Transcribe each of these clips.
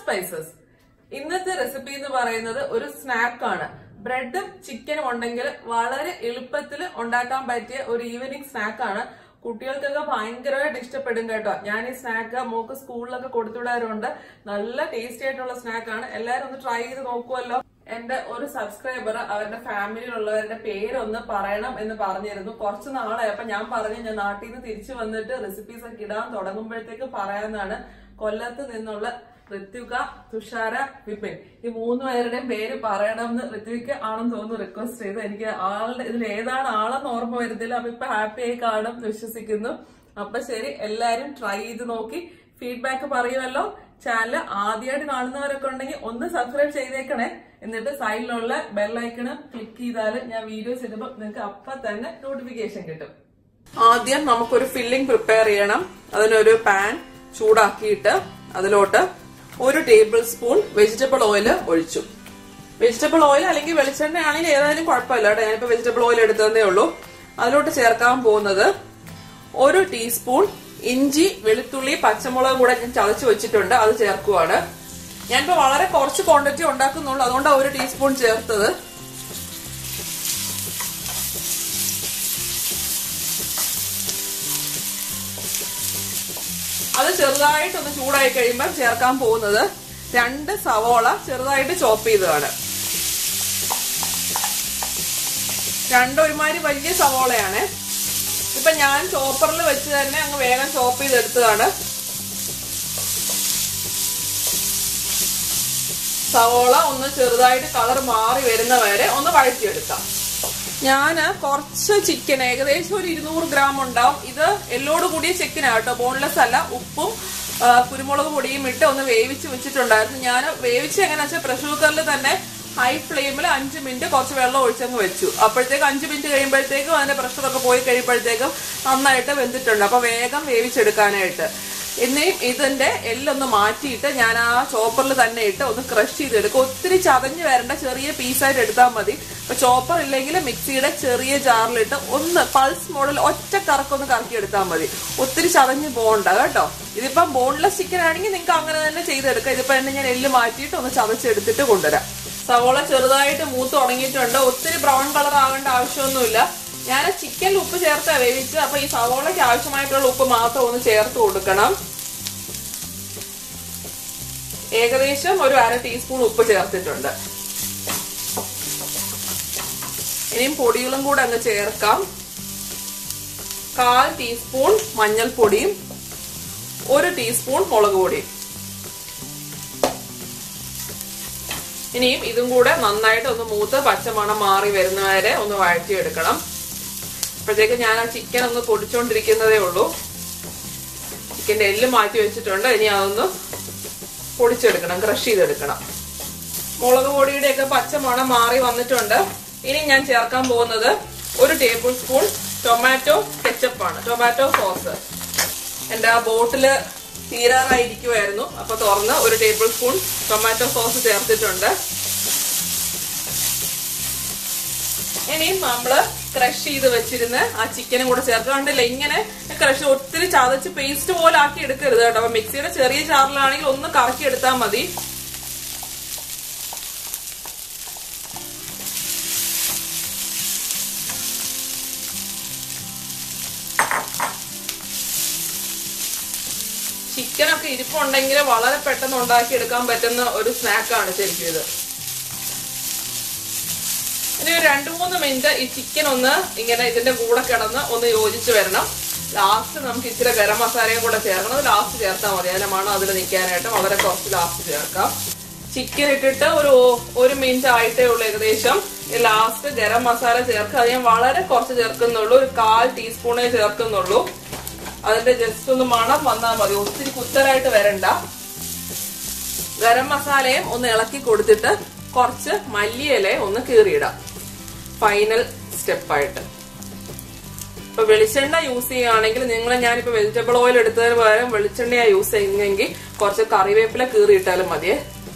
spices ഇന്നത്തെ recipe എന്ന് പറയുന്നത് ഒരു സ്നാക്ക് ആണ് ബ്രെഡും ചിക്കനും ഉണ്ടെങ്കിൽ വളരെ എളുപ്പത്തിൽ ഉണ്ടാക്കാൻ പറ്റിയ ഒരു ഈവനിങ് സ്നാക്ക് ആണ് കുട്ടികൾക്കൊക്കെ ഭയങ്കരമായിട്ട് ഇഷ്ടപ്പെടും കേട്ടോ ഞാൻ ഈ സ്നാക്ക് മോക്ക് സ്കൂളിലൊക്കെ കൊടുത്തുവിടാറുണ്ട് നല്ല ടേസ്റ്റി ആയിട്ടുള്ള സ്നാക്ക് ആണ് എല്ലാവരും ഒന്ന് ട്രൈ ചെയ്ത് നോക്കുമല്ലോ എന്റെ ഒരു സബ്സ്ക്രൈബർ അവരുടെ ഫാമിലിയിലുള്ളവരുടെ പേരൊന്ന് പറയണം എന്ന് പറഞ്ഞിരുന്നു കുറച്ച് നാളായി അപ്പൊ ഞാൻ പറഞ്ഞു ഞാൻ നാട്ടിൽ നിന്ന് തിരിച്ചു വന്നിട്ട് റെസിപ്പീസ് ഒക്കെ ഇടാൻ തുടങ്ങുമ്പോഴത്തേക്ക് പറയാമെന്നാണ് കൊല്ലത്ത് നിന്നുള്ള ഋത്വിക തുഷാര വിപിൻ ഈ മൂന്ന് പേരുടെയും പേര് പറയണമെന്ന് ഋത്വിക ആണെന്ന് തോന്നുന്നു റിക്വസ്റ്റ് ചെയ്ത് എനിക്ക് ആളുടെ ഇതിൽ ഏതാണ് ആളെന്ന് ഓർമ്മ വരുന്നില്ല അപ്പൊ ഇപ്പൊ ഹാപ്പി ആയി കാണും എന്ന് വിശ്വസിക്കുന്നു അപ്പൊ ശരി എല്ലാരും ട്രൈ ചെയ്ത് നോക്കി ഫീഡ്ബാക്ക് പറയുമല്ലോ ചാനൽ ആദ്യമായിട്ട് കാണുന്നവരൊക്കെ ഉണ്ടെങ്കിൽ ഒന്ന് സബ്സ്ക്രൈബ് ചെയ്തേക്കണേ എന്നിട്ട് സൈഡിലുള്ള ബെല്ലൈക്കണ് ക്ലിക്ക് ചെയ്താൽ ഞാൻ വീഡിയോസ് ഇടുമ്പോൾ നിങ്ങൾക്ക് അപ്പൊ തന്നെ നോട്ടിഫിക്കേഷൻ കിട്ടും ആദ്യം നമുക്കൊരു ഫില്ലിംഗ് പ്രിപ്പയർ ചെയ്യണം അതിനൊരു പാൻ ചൂടാക്കിയിട്ട് അതിലോട്ട് ഒരു ടേബിൾ സ്പൂൺ വെജിറ്റബിൾ ഓയിൽ ഒഴിച്ചു വെജിറ്റബിൾ ഓയിൽ അല്ലെങ്കിൽ വെളിച്ചെണ്ണ ആണെങ്കിൽ ഏതായാലും കുഴപ്പമില്ല കേട്ടോ ഞാനിപ്പോ വെജിറ്റബിൾ ഓയിൽ എടുത്തതേ ഉള്ളൂ അതിലോട്ട് ചേർക്കാൻ പോകുന്നത് ഒരു ടീസ്പൂൺ ഇഞ്ചി വെളുത്തുള്ളി പച്ചമുളക് കൂടെ ഞാൻ ചതച്ച് വെച്ചിട്ടുണ്ട് അത് ചേർക്കുവാണ് ഞാനിപ്പോ വളരെ കുറച്ച് ക്വാണ്ടിറ്റി ഉണ്ടാക്കുന്നുള്ളൂ അതുകൊണ്ടാണ് ഒരു ടീസ്പൂൺ ചേർത്തത് അത് ചെറുതായിട്ടൊന്ന് ചൂടായി കഴിയുമ്പോൾ ചേർക്കാൻ പോകുന്നത് രണ്ട് സവോള ചെറുതായിട്ട് ചോപ്പ് ചെയ്തതാണ് രണ്ടും ഒരുമാതിരി വലിയ സവോളയാണ് ഇപ്പൊ ഞാൻ ചോപ്പറിൽ വെച്ച് തന്നെ അങ്ങ് വേഗം ചോപ്പ് ചെയ്തെടുത്തതാണ് സവോള ഒന്ന് ചെറുതായിട്ട് കളർ മാറി വരുന്ന വരെ ഒന്ന് വഴറ്റിയെടുക്കാം ഞാന് കുറച്ച് ചിക്കൻ ഏകദേശം ഒരു ഇരുന്നൂറ് ഗ്രാം ഉണ്ടാവും ഇത് എല്ലോട് കൂടിയ ചിക്കനാണ് കേട്ടോ ബോൺലെസ് അല്ല ഉപ്പും ആ, കുരുമുളക് പൊടിയും ഇട്ട് ഒന്ന് വേവിച്ച് വെച്ചിട്ടുണ്ടായിരുന്നു ഞാൻ വേവിച്ച് എങ്ങനെയാ വെച്ചാൽ പ്രഷർ കുക്കറിൽ തന്നെ ഹൈ ഫ്ലെയിമിൽ അഞ്ച് മിനിറ്റ് കുറച്ച് വെള്ളം ഒഴിച്ചങ്ങ് വെച്ചു അപ്പോഴത്തേക്ക് അഞ്ച് മിനിറ്റ് കഴിയുമ്പോഴത്തേക്കും അതിന്റെ പ്രഷറൊക്കെ പോയി കഴിയുമ്പോഴത്തേക്കും നന്നായിട്ട് വെന്തിട്ടുണ്ട് അപ്പൊ വേഗം വേവിച്ചെടുക്കാനായിട്ട് ഇനിയും ഇതിന്റെ എല്ലൊന്ന് മാറ്റിയിട്ട് ഞാൻ ആ ചോപ്പറിൽ തന്നെ ഇട്ട് ഒന്ന് ക്രഷ് ചെയ്തെടുക്കും ഒത്തിരി ചതഞ്ഞ് വരേണ്ട ചെറിയ പീസായിട്ട് എടുത്താൽ മതി ഇപ്പൊ ചോപ്പർ ഇല്ലെങ്കിൽ മിക്സിയുടെ ചെറിയ ജാറിലിട്ട് ഒന്ന് പൾസ് മോഡൽ ഒറ്റ കറക്കൊന്ന് കറക്കി എടുത്താൽ മതി ഒത്തിരി ചതഞ്ഞ് പോകണ്ട കേട്ടോ ഇതിപ്പം ബോൺലെസ് ചിക്കൻ ആണെങ്കിൽ നിങ്ങൾക്ക് അങ്ങനെ തന്നെ ചെയ്തെടുക്കാം ഇതിപ്പോ തന്നെ ഞാൻ എല്ല് മാറ്റിയിട്ട് ഒന്ന് ചതച്ചെടുത്തിട്ട് കൊണ്ടുവരാം സവോള ചെറുതായിട്ട് മൂത്ത് തുടങ്ങിയിട്ടുണ്ട് ഒത്തിരി ബ്രൗൺ കളർ ആവേണ്ട ആവശ്യമൊന്നുമില്ല ഞാൻ ചിക്കനിൽ ഉപ്പ് ചേർത്താ വേവിച്ച് അപ്പൊ ഈ സവോളയ്ക്ക് ആവശ്യമായിട്ടുള്ള ഉപ്പ് മാത്രം ഒന്ന് ചേർത്ത് കൊടുക്കണം ഏകദേശം ഒരു അര ടീസ്പൂൺ ഉപ്പ് ചേർത്തിട്ടുണ്ട് ഇനിയും പൊടികളും കൂടെ അങ്ങ് ചേർക്കാം കാൽ ടീസ്പൂൺ മഞ്ഞൾപ്പൊടിയും ഒരു ടീസ്പൂൺ മുളക് പൊടിയും ഇനിയും ഇതും കൂടെ നന്നായിട്ട് ഒന്ന് മൂത്ത് പച്ചമണം മാറി വരുന്നവരെ ഒന്ന് വഴറ്റിയെടുക്കണം അപ്പോഴത്തേക്ക് ഞാൻ ആ ചിക്കൻ ഒന്ന് പൊടിച്ചോണ്ടിരിക്കുന്നതേ ഉള്ളൂ ചിക്കന്റെ എല്ല് മാറ്റി വെച്ചിട്ടുണ്ട് ഇനി അതൊന്ന് പൊടിച്ചെടുക്കണം ക്രഷ് ചെയ്തെടുക്കണം മുളക് പൊടിയുടെ ഒക്കെ പച്ചമണം മാറി വന്നിട്ടുണ്ട് ഇനി ഞാൻ ചേർക്കാൻ പോകുന്നത് ഒരു ടേബിൾ സ്പൂൺ ടൊമാറ്റോ കെച്ചപ്പാണ് ടൊമാറ്റോ സോസ് എന്റെ ആ ബോട്ടില് തീരാറായിരിക്കുമായിരുന്നു അപ്പൊ തുറന്ന് ഒരു ടേബിൾ സ്പൂൺ ടൊമാറ്റോ സോസ് ചേർത്തിട്ടുണ്ട് ഇനിയും നമ്മള് ക്രഷ് ചെയ്ത് വെച്ചിരുന്ന് ആ ചിക്കനും കൂടെ ചേർത്ത് കണ്ടില്ല ഇങ്ങനെ ക്രഷ് ഒത്തിരി ചതച്ച് പേസ്റ്റ് പോലെ ആക്കി എടുക്കരുത് കേട്ടോ അപ്പൊ മിക്സിയുടെ ചെറിയ ചാറിലാണെങ്കിൽ ഒന്ന് കറക്കി എടുത്താൽ മതി ചിക്കനൊക്കെ ഇരിപ്പുണ്ടെങ്കിൽ വളരെ പെട്ടെന്ന് ഉണ്ടാക്കി എടുക്കാൻ പറ്റുന്ന ഒരു സ്നാക്കാണ് ശരിക്കും ഇത് ഇനി ഒരു രണ്ടു മൂന്ന് മിനിറ്റ് ഈ ചിക്കൻ ഒന്ന് ഇങ്ങനെ ഇതിന്റെ കൂടെ കിടന്ന് ഒന്ന് യോജിച്ച് വരണം ലാസ്റ്റ് നമുക്ക് ഇച്ചിരി ഗരം മസാലയും കൂടെ ചേർക്കണം അത് ലാസ്റ്റ് ചേർത്താൽ മതി അതിന്റെ മണം അതിൽ നിൽക്കാനായിട്ട് വളരെ കുറച്ച് ലാസ്റ്റ് ചേർക്കാം ചിക്കൻ ഇട്ടിട്ട് ഒരു ഒരു മിനിറ്റ് ആയിട്ടേ ഉള്ളൂ ഏകദേശം ലാസ്റ്റ് ഗരം മസാല ചേർക്കുക അത് ഞാൻ വളരെ കുറച്ച് ചേർക്കുന്നുള്ളൂ ഒരു കാൽ ടീസ്പൂണേ ചേർക്കുന്നുള്ളൂ അതിന്റെ ജസ്റ്റ് ഒന്ന് മണം വന്നാൽ മതി ഒത്തിരി കുത്തരായിട്ട് വരണ്ട ഗരം മസാലയും ഒന്ന് ഇളക്കി കൊടുത്തിട്ട് കുറച്ച് മല്ലിയില ഒന്ന് കീറിയിടാം ഫൈനൽ സ്റ്റെപ്പായിട്ട് ഇപ്പൊ വെളിച്ചെണ്ണ യൂസ് ചെയ്യുകയാണെങ്കിൽ നിങ്ങൾ ഞാനിപ്പോ വെജിറ്റബിൾ ഓയിൽ എടുത്തതിന് പകരം വെളിച്ചെണ്ണയാ യൂസ് ചെയ്യുന്നെങ്കിൽ കുറച്ച് കറിവേപ്പില കീറിയിട്ടാലും മതിയേ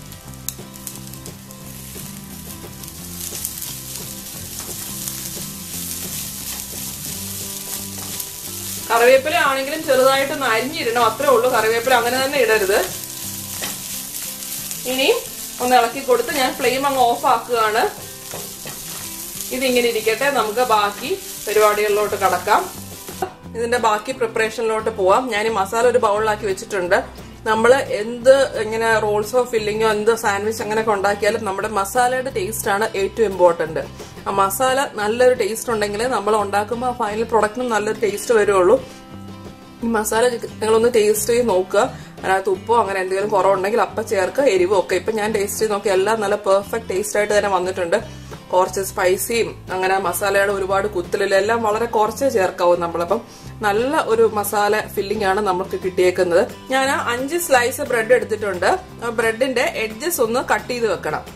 കറിവേപ്പില ആണെങ്കിലും ചെറുതായിട്ടൊന്ന് അരിഞ്ഞിടണം അത്രേ ഉള്ളൂ കറിവേപ്പില അങ്ങനെ തന്നെ ഇടരുത് ഇനി ഒന്ന് ഇളക്കി കൊടുത്ത് ഞാൻ ഫ്ലെയിം അങ്ങ് ഓഫ് ആക്കുകയാണ് ഇതിങ്ങനെ ഇരിക്കട്ടെ നമുക്ക് ബാക്കി പരിപാടികളിലോട്ട് കടക്കാം ഇതിന്റെ ബാക്കി പ്രിപ്പറേഷനിലോട്ട് പോവാം ഞാൻ ഈ മസാല ഒരു ബൗളിലാക്കി വെച്ചിട്ടുണ്ട് നമ്മൾ എന്ത് ഇങ്ങനെ റോൾസോ ഫില്ലിങ്ങോ എന്ത് സാൻഡ്വിച്ച് അങ്ങനെയൊക്കെ ഉണ്ടാക്കിയാലും നമ്മുടെ മസാലയുടെ ടേസ്റ്റ് ആണ് ഏറ്റവും ഇമ്പോർട്ടന്റ് ആ മസാല നല്ലൊരു ടേസ്റ്റ് ഉണ്ടെങ്കിൽ നമ്മൾ ഉണ്ടാക്കുമ്പോൾ ആ ഫൈനൽ പ്രൊഡക്റ്റിനും നല്ലൊരു ടേസ്റ്റ് വരുള്ളൂ ഈ മസാല നിങ്ങളൊന്ന് ടേസ്റ്റ് ചെയ്ത് നോക്കുക അതിനകത്ത് ഉപ്പോ അങ്ങനെ എന്തെങ്കിലും കുറവുണ്ടെങ്കിൽ അപ്പം ചേർക്കുക എരിവും ഒക്കെ ഇപ്പൊ ഞാൻ ടേസ്റ്റ് ചെയ്ത് നോക്കി എല്ലാം നല്ല പെർഫെക്റ്റ് ടേസ്റ്റ് ആയിട്ട് തന്നെ വന്നിട്ടുണ്ട് കുറച്ച് സ്പൈസിയും അങ്ങനെ മസാലയുടെ ഒരുപാട് കുത്തലില്ല എല്ലാം വളരെ കുറച്ചേ ചേർക്കാവൂ നമ്മളപ്പം നല്ല ഒരു മസാല ഫില്ലിംഗ് ആണ് നമുക്ക് കിട്ടിയേക്കുന്നത് ഞാൻ അഞ്ച് സ്ലൈസ് ബ്രെഡ് എടുത്തിട്ടുണ്ട് ആ ബ്രെഡിന്റെ എഡ്ജസ് ഒന്ന് കട്ട് ചെയ്ത് വെക്കണം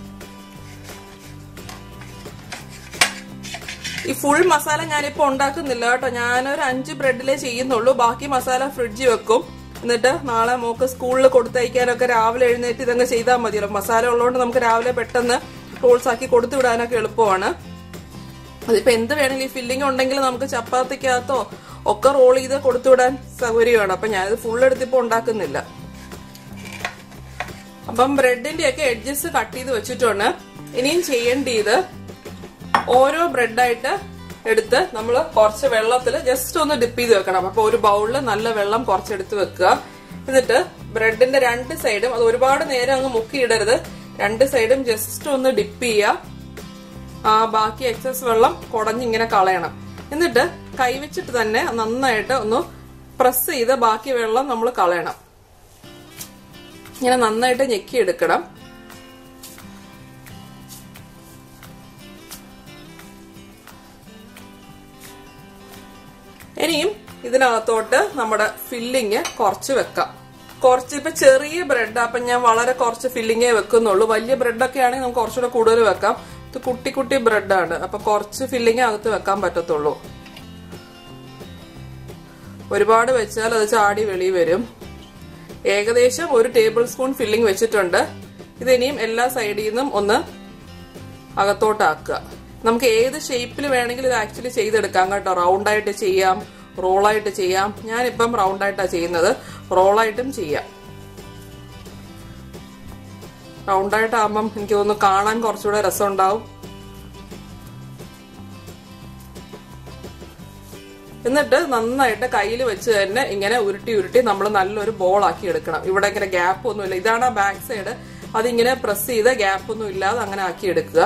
ഈ ഫുൾ മസാല ഞാനിപ്പോ ഉണ്ടാക്കുന്നില്ല കേട്ടോ ഞാനൊരു അഞ്ച് ബ്രെഡിലേ ചെയ്യുന്നുള്ളൂ ബാക്കി മസാല ഫ്രിഡ്ജിൽ വെക്കും എന്നിട്ട് നാളെ മോക്ക് സ്കൂളിൽ കൊടുത്തയക്കാനൊക്കെ രാവിലെ എഴുന്നേറ്റ് ഇതങ്ങ് ചെയ്താൽ മതിയല്ലോ മസാല ഉള്ളതുകൊണ്ട് നമുക്ക് രാവിലെ പെട്ടെന്ന് റോൾസ് ആക്കി കൊടുത്തു വിടാനൊക്കെ എളുപ്പമാണ് അതിപ്പോ എന്ത് വേണമെങ്കിലും ഈ ഫില്ലിംഗ് ഉണ്ടെങ്കിൽ നമുക്ക് ചപ്പാത്തിക്കകത്തോ ഒക്കെ റോൾ ചെയ്ത് കൊടുത്തു വിടാൻ സൗകര്യമാണ് അപ്പൊ ഞാനിത് ഫുൾ എടുത്തിപ്പോ ഉണ്ടാക്കുന്നില്ല അപ്പം ബ്രെഡിന്റെ ഒക്കെ എഡ്ജസ് കട്ട് ചെയ്ത് വെച്ചിട്ടുണ്ട് ഇനിയും ചെയ്യേണ്ടത് ഓരോ ബ്രെഡായിട്ട് എടുത്ത് നമ്മൾ കുറച്ച് വെള്ളത്തിൽ ജസ്റ്റ് ഒന്ന് ഡിപ്പ് ചെയ്ത് വെക്കണം അപ്പൊ ഒരു ബൗളിൽ നല്ല വെള്ളം കുറച്ചെടുത്ത് വെക്കുക എന്നിട്ട് ബ്രെഡിന്റെ രണ്ട് സൈഡും അത് ഒരുപാട് നേരം അങ്ങ് മുക്കിയിടരുത് രണ്ട് സൈഡും ജസ്റ്റ് ഒന്ന് ഡിപ്പ് ചെയ്യുക ആ ബാക്കി എക്സസ് വെള്ളം കുടഞ്ഞിങ്ങനെ കളയണം എന്നിട്ട് കൈവച്ചിട്ട് തന്നെ നന്നായിട്ട് ഒന്ന് പ്രസ് ചെയ്ത് ബാക്കി വെള്ളം നമ്മൾ കളയണം ഇങ്ങനെ നന്നായിട്ട് ഞെക്കിയെടുക്കണം ഇനിയും ഇതിനകത്തോട്ട് നമ്മുടെ ഫില്ലിങ് കുറച്ച് വെക്കാം കുറച്ച് ഇപ്പൊ ചെറിയ ബ്രെഡ് അപ്പൊ ഞാൻ വളരെ കുറച്ച് ഫില്ലിങ്ങേ വെക്കുന്നുള്ളൂ വലിയ ബ്രെഡൊക്കെ ആണെങ്കിൽ നമുക്ക് കുറച്ചുകൂടെ കൂടുതൽ വെക്കാം ഇത് കുട്ടി കുട്ടി ബ്രെഡാണ് അപ്പൊ കുറച്ച് ഫില്ലിങ്ങേ അകത്ത് വെക്കാൻ പറ്റത്തുള്ളൂ ഒരുപാട് വെച്ചാൽ അത് ചാടി വെളി വരും ഏകദേശം ഒരു ടേബിൾ സ്പൂൺ ഫില്ലിംഗ് വെച്ചിട്ടുണ്ട് ഇതിനിയും എല്ലാ സൈഡിൽ നിന്നും ഒന്ന് അകത്തോട്ടാക്കുക നമുക്ക് ഏത് ഷേപ്പിൽ വേണമെങ്കിലും ഇത് ആക്ച്വലി ചെയ്തെടുക്കാം കേട്ടോ റൗണ്ടായിട്ട് ചെയ്യാം റോളായിട്ട് ചെയ്യാം ഞാനിപ്പം റൗണ്ടായിട്ടാണ് ചെയ്യുന്നത് റോളായിട്ടും ചെയ്യാം റൗണ്ടായിട്ടാകുമ്പം എനിക്ക് തോന്നുന്നു കാണാൻ കുറച്ചുകൂടെ രസമുണ്ടാവും എന്നിട്ട് നന്നായിട്ട് കയ്യിൽ വെച്ച് തന്നെ ഇങ്ങനെ ഉരുട്ടി ഉരുട്ടി നമ്മൾ നല്ലൊരു ബോൾ ആക്കി എടുക്കണം ഇവിടെ ഇങ്ങനെ ഗ്യാപ്പ് ഒന്നുമില്ല ഇതാണ് ആ ബാക്ക് സൈഡ് അതിങ്ങനെ പ്രസ് ചെയ്ത് ഗ്യാപ്പ് ഒന്നും ഇല്ലാതെ അങ്ങനെ ആക്കി എടുക്കുക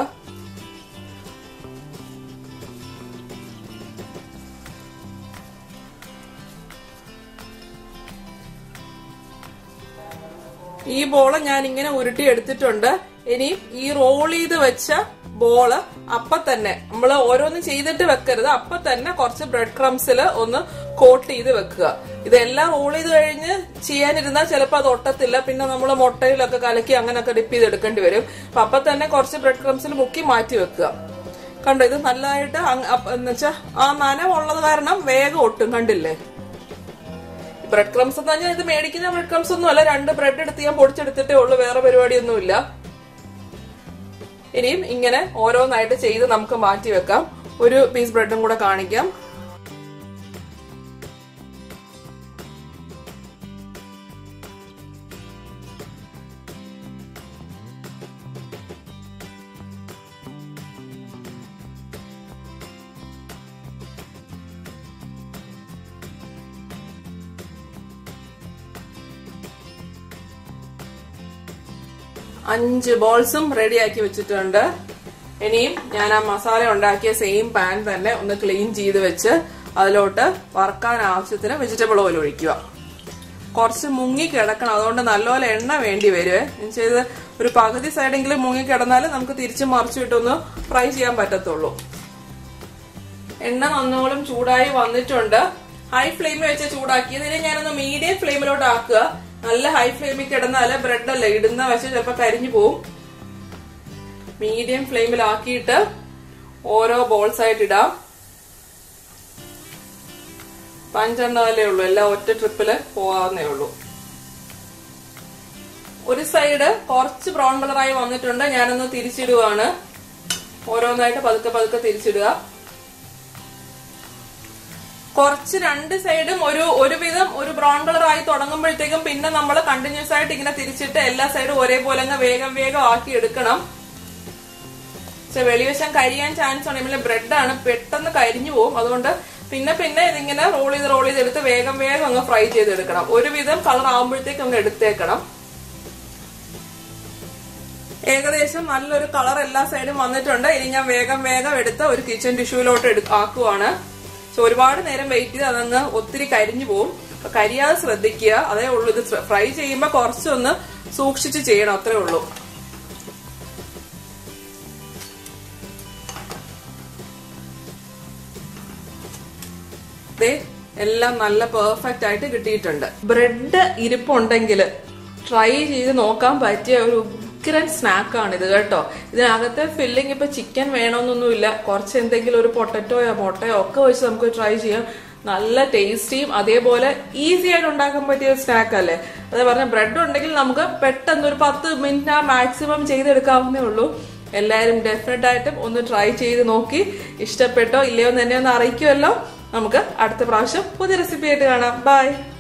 ഈ ബോള് ഞാൻ ഇങ്ങനെ ഉരുട്ടി എടുത്തിട്ടുണ്ട് ഇനി ഈ റോൾ ചെയ്ത് വെച്ച ബോള് അപ്പൊ തന്നെ നമ്മൾ ഓരോന്ന് ചെയ്തിട്ട് വെക്കരുത് അപ്പൊ തന്നെ കുറച്ച് ബ്രെഡ് ക്രംസിൽ ഒന്ന് കോട്ട് ചെയ്ത് വെക്കുക ഇതെല്ലാം റോൾ ചെയ്ത് കഴിഞ്ഞ് ചെയ്യാനിരുന്നാൽ ചിലപ്പോൾ അത് ഒട്ടത്തില്ല പിന്നെ നമ്മൾ മുട്ടയിലൊക്കെ കലക്കി അങ്ങനെയൊക്കെ ഡിപ്പ് ചെയ്ത് എടുക്കേണ്ടി വരും അപ്പൊ അപ്പൊ തന്നെ കുറച്ച് ബ്രെഡ് ക്രംസിൽ മുക്കി മാറ്റി വെക്കുക കണ്ടോ ഇത് നല്ലതായിട്ട് എന്നുവെച്ചാ ആ നനവുള്ളത് കാരണം വേഗം ഒട്ടും കണ്ടില്ലേ ബ്രെഡ് ക്രംസ് എന്ന് പറഞ്ഞാൽ ഇത് മേടിക്കുന്ന ബ്രെഡ് ക്രംസ് ഒന്നും അല്ല രണ്ട് ബ്രെഡ് എടുത്ത് ഞാൻ പൊടിച്ചെടുത്തിട്ടേ ഉള്ളൂ വേറെ പരിപാടിയൊന്നുമില്ല ഇനിയും ഇങ്ങനെ ഓരോന്നായിട്ട് ചെയ്ത് നമുക്ക് മാറ്റി വെക്കാം ഒരു പീസ് ബ്രെഡും കൂടെ കാണിക്കാം അഞ്ച് ബോൾസും റെഡിയാക്കി വെച്ചിട്ടുണ്ട് ഇനിയും ഞാൻ ആ മസാല ഉണ്ടാക്കിയ സെയിം പാൻ തന്നെ ഒന്ന് ക്ലീൻ ചെയ്ത് വെച്ച് അതിലോട്ട് വറക്കാൻ ആവശ്യത്തിന് വെജിറ്റബിൾ ഓയിൽ ഒഴിക്കുക കുറച്ച് മുങ്ങി കിടക്കണം അതുകൊണ്ട് നല്ലപോലെ എണ്ണ വേണ്ടി വരുവേ ചെയ്ത് ഒരു പകുതി സൈഡെങ്കിലും മുങ്ങി കിടന്നാൽ നമുക്ക് തിരിച്ച് മറിച്ചിട്ടൊന്ന് ഫ്രൈ ചെയ്യാൻ പറ്റത്തുള്ളൂ എണ്ണ നന്നോളം ചൂടായി വന്നിട്ടുണ്ട് ഹൈ ഫ്ലെയിമിൽ വെച്ച് ചൂടാക്കി ഇതിനെ ഞാനൊന്ന് മീഡിയം ഫ്ലെയിമിലോട്ട് ആക്കുക നല്ല ഹൈ ഫ്ലെയിമിൽ കിടന്നാല് ബ്രെഡ് അല്ലേ ഇടുന്ന വശം ചിലപ്പോൾ കരിഞ്ഞു പോവും മീഡിയം ഫ്ലെയിമിലാക്കിയിട്ട് ഓരോ ബോൾസ് ആയിട്ട് ഇടാം പഞ്ചെണ്ണല്ലേ ഉള്ളൂ എല്ലാം ഒറ്റ ട്രിപ്പില് പോകാവുന്നേ ഉള്ളൂ ഒരു സൈഡ് കുറച്ച് ബ്രൗൺ കളറായി വന്നിട്ടുണ്ട് ഞാനൊന്ന് തിരിച്ചിടുവാണ് ഓരോന്നായിട്ട് പതുക്കെ പതുക്കെ തിരിച്ചിടുക കുറച്ച് രണ്ട് സൈഡും ഒരു ഒരുവിധം ഒരു ബ്രൗൺ കളർ ആയി തുടങ്ങുമ്പോഴത്തേക്കും പിന്നെ നമ്മൾ കണ്ടിന്യൂസ് ആയിട്ട് ഇങ്ങനെ തിരിച്ചിട്ട് എല്ലാ സൈഡും ഒരേപോലെ അങ്ങ് വേഗം വേഗം ആക്കി എടുക്കണം പക്ഷെ വെളിവശം കരിയാൻ ചാൻസ് ഉണ്ട് നമ്മളെ ബ്രെഡാണ് പെട്ടെന്ന് കരിഞ്ഞു പോകും അതുകൊണ്ട് പിന്നെ പിന്നെ ഇതിങ്ങനെ റോൾ ചെയ്ത് റോൾ ചെയ്ത് എടുത്ത് വേഗം വേഗം അങ്ങ് ഫ്രൈ ചെയ്തെടുക്കണം ഒരുവിധം കളർ ആകുമ്പോഴത്തേക്കും അങ്ങ് എടുത്തേക്കണം ഏകദേശം നല്ലൊരു കളർ എല്ലാ സൈഡും വന്നിട്ടുണ്ട് ഇനി ഞാൻ വേഗം വേഗം എടുത്ത് ഒരു കിച്ചൺ ടിഷ്യൂലോട്ട് എടു ആക്കുവാണ് സോ ഒരുപാട് നേരം വെയിറ്റ് ചെയ്ത് അതങ്ങ് ഒത്തിരി കരിഞ്ഞു പോകും അപ്പൊ കരിയാതെ ശ്രദ്ധിക്കുക അതേ ഉള്ളൂ ഇത് ഫ്രൈ ചെയ്യുമ്പോൾ കുറച്ചൊന്ന് സൂക്ഷിച്ച് ചെയ്യണം അത്രേ ഉള്ളൂ ദേ എല്ലാം നല്ല പെർഫെക്റ്റ് ആയിട്ട് കിട്ടിയിട്ടുണ്ട് ബ്രെഡ് ഇരിപ്പുണ്ടെങ്കിൽ ട്രൈ ചെയ്ത് നോക്കാൻ പറ്റിയ ഒരു ഉഗ്രൻ സ്നാക്കാണ് ഇത് കേട്ടോ ഇതിനകത്തെ ഫില്ലിംഗ് ഇപ്പൊ ചിക്കൻ വേണമെന്നൊന്നുമില്ല കുറച്ച് എന്തെങ്കിലും ഒരു പൊട്ടറ്റോയോ മുട്ടയോ ഒക്കെ വെച്ച് നമുക്ക് ട്രൈ ചെയ്യാം നല്ല ടേസ്റ്റിയും അതേപോലെ ഈസി ആയിട്ട് ഉണ്ടാക്കാൻ പറ്റിയ ഒരു സ്നാക്ക് അല്ലേ അത് പറഞ്ഞ ബ്രെഡ് ഉണ്ടെങ്കിൽ നമുക്ക് പെട്ടെന്ന് ഒരു പത്ത് മിനിറ്റ് മാക്സിമം ചെയ്തെടുക്കാവുന്നേ ഉള്ളൂ എല്ലാവരും ഡെഫിനറ്റ് ആയിട്ടും ഒന്ന് ട്രൈ ചെയ്ത് നോക്കി ഇഷ്ടപ്പെട്ടോ ഇല്ലയോ എന്ന് എന്നെ ഒന്ന് അറിയിക്കുമല്ലോ നമുക്ക് അടുത്ത പ്രാവശ്യം പുതിയ റെസിപ്പി ആയിട്ട് കാണാം ബൈ